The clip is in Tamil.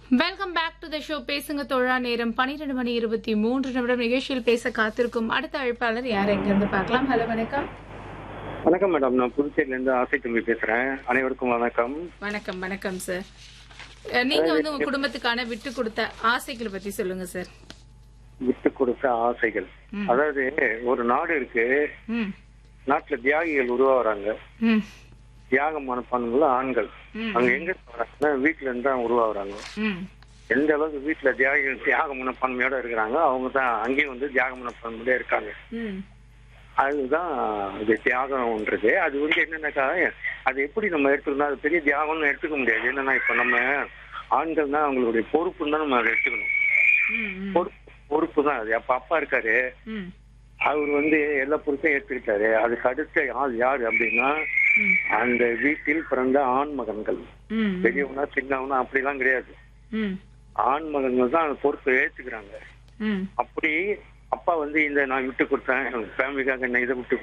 Welcome back to the show பேசுங்க தோழா நேரம் பன்னிரெண்டு மணி இருபத்தி மூன்று நிமிடம் நிகழ்ச்சியில் பேச காத்திருக்கும் அடுத்த அழைப்பாளர் யார் எங்கிருந்து பார்க்கலாம் ஹலோ வணக்கம் வணக்கம் மேடம் நான் புதுச்சேரியில இருந்து ஆசை தம்பி பேசுறேன் அனைவருக்கும் வணக்கம் வணக்கம் வணக்கம் சார் அஹ், நீங்க வந்து உங்க குடும்பத்துக்கான விட்டு கொடுத்த ஆசைகளை பத்தி சொல்லுங்க சார் விட்டு கொடுத்த ஆசைகள் ம். அதாவது ஒரு நாடு இருக்கு ம் நாட்டுல தியாகிகள் உருவாகுறாங்க ம் தியாக மனப்பான்மைகள் ஆண்கள் ம். அங்க எங்க வராங்கன்னா வீட்டுல இருந்து தான் உருவாகுறாங்க ம் எந்த அளவுக்கு வீட்டுல தியாகிகள் தியாக மனப்பான்மையோட இருக்கிறாங்க அவங்க தான் அங்கேயும் வந்து தியாக மனப்பான்மையோட இருக்காங்க ம் அதுதான் இது தியாகம்ன்றது அது வந்து என்னன்னாக்கா அது எப்படி நம்ம எடுத்துக்கணும் அது பெரிய தியாகம்னு எடுத்துக்க முடியாது என்னன்னா இப்ப நம்ம ஆண்கள் தான் அவங்களுடைய பொறுப்புன்னு தான் நம்ம அதை எடுத்துக்கணும் ம் ம் பொறுப்பு பொறுப்பு தான் அது அப்ப அப்பா இருக்காரு ம் அவர் வந்து எல்லா பொறுப்பையும் எடுத்துக்கிட்டாரு அதுக்கு அடுத்த ஆள் யாரு அப்படின்னா ம் அந்த வீட்டில் பிறந்த ஆண் மகன்கள் ம் பெரியவனா சின்னவனா அப்படிலாம் கிடையாது ம் ஆண் மகன்கள் தான் அந்த பொறுப்பை ஏத்துக்கிறாங்க ம் அப்படி அப்பா வந்து இந்த நான் விட்டு கொடுத்தேன் ஃபேமிலிக்காக என்ன இதை விட்டு